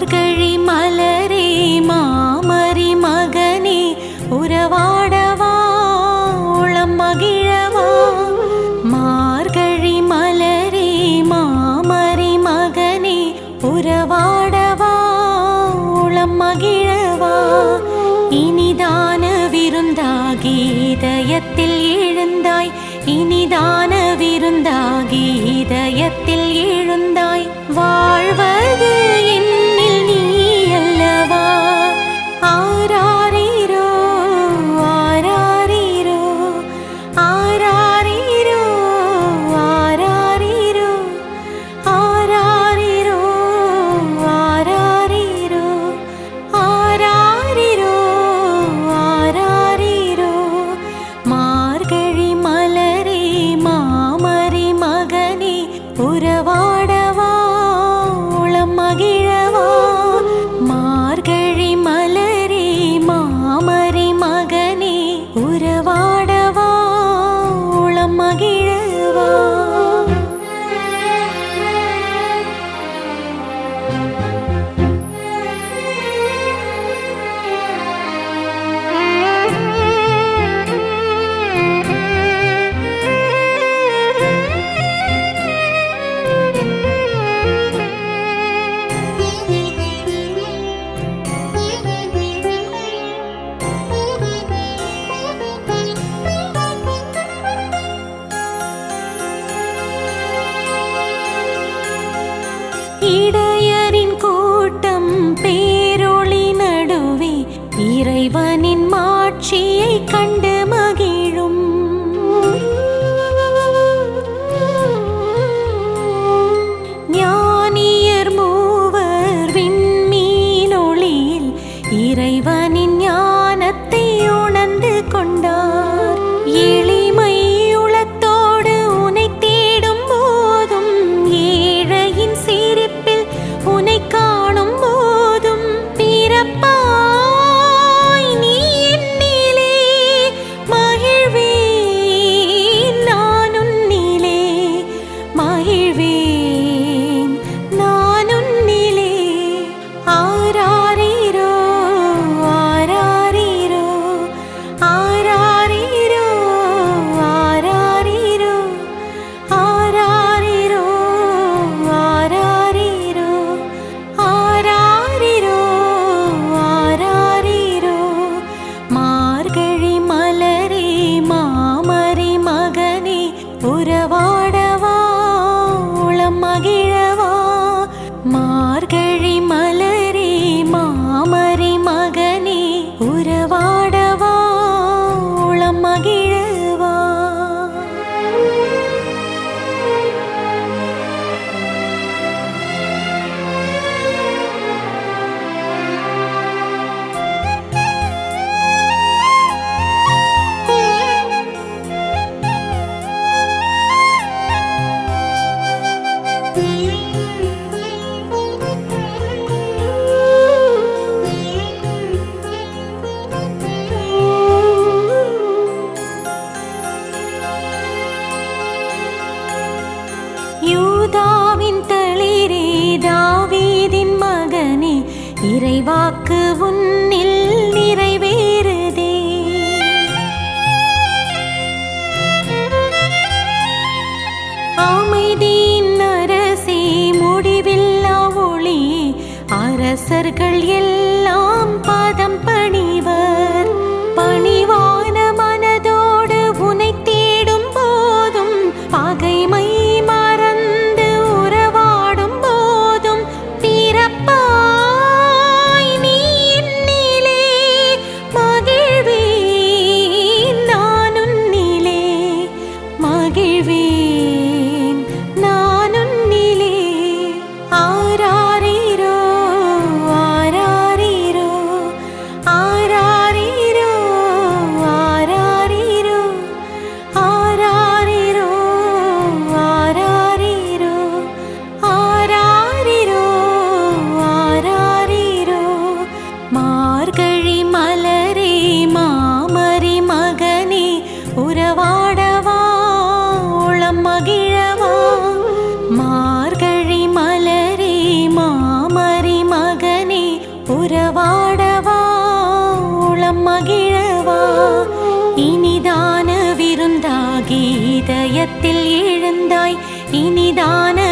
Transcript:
மார்கழி மலரே மாமரி மகனே உறவாடவா உளம் மகிழவா மார்கழி மலரே மாமரி மகனே உறவாடவா உளம் மகிழவா இனிதான விருந்தாகி இதயத்தில் எழுந்தாய் இனிதான விருந்தாகி இதயத்தில் எழுந்தாய் வாழ்வது என்னில் நீ அல்லவா ஆராரீரோ ஆராரீரோ ஆராரீரோ ஆராரீரோ ஆராரிரோ ஆராரிரோ ஆராரிரோ ஆராரிரோ மார்கழி மலரே மாமரி மகனே உறவாடவா உளம் மகிழவா மார்கழி மலரே மாமரி மகனே உறவாடவா உளம் மகிழவா இடையரின் கூட்டம் பேரொளி நடுவே இறைவனின் மாட்சியை கண்டு மகிழும் ஞானியர் மூவர் விண்மீனொளியில் இறைவனின் ஞானத்தை உணர்ந்து கொண்டார் எளிமை உளத்தோடு உனை தேடும் போதும் ஏழையின் சிரிப்பில் உனை காணும் போதும் பிறப்பாய் நீ என்னிலே மகிழ்வேன் நான் உன்னிலே மகிழ்வேன் நான் உன்னிலே ஆராரீரோ ஆராரீரோ ஆராரீரோ ஆராரீரோ ஆராரிரோ ஆராரிரோ ஆராரிரோ ஆராரிரோ மார்கழி மலரே மாமரி மகனே உறவாடவா உளம் மகிழவா மார்கழி மலரே மாமரி மகனே உறவாடவா உளம் மகிழவா யூதாவின் தளிரே தாவீதின் மகனே இறைவாக்கு உன்னில் நிறைவேறுதே அமைதியின் அரசே முடிவில்லா ஒளி அரசர்கள் எல்லாம் பாதம் பணிவர் பணிவான மனதோடு உனை தேடும் போதும் பகைமை மறந்து உறவாடும் போதும் பிறப்பாய் நீ என் நேரத்தில் எழுந்தாய் இனிதான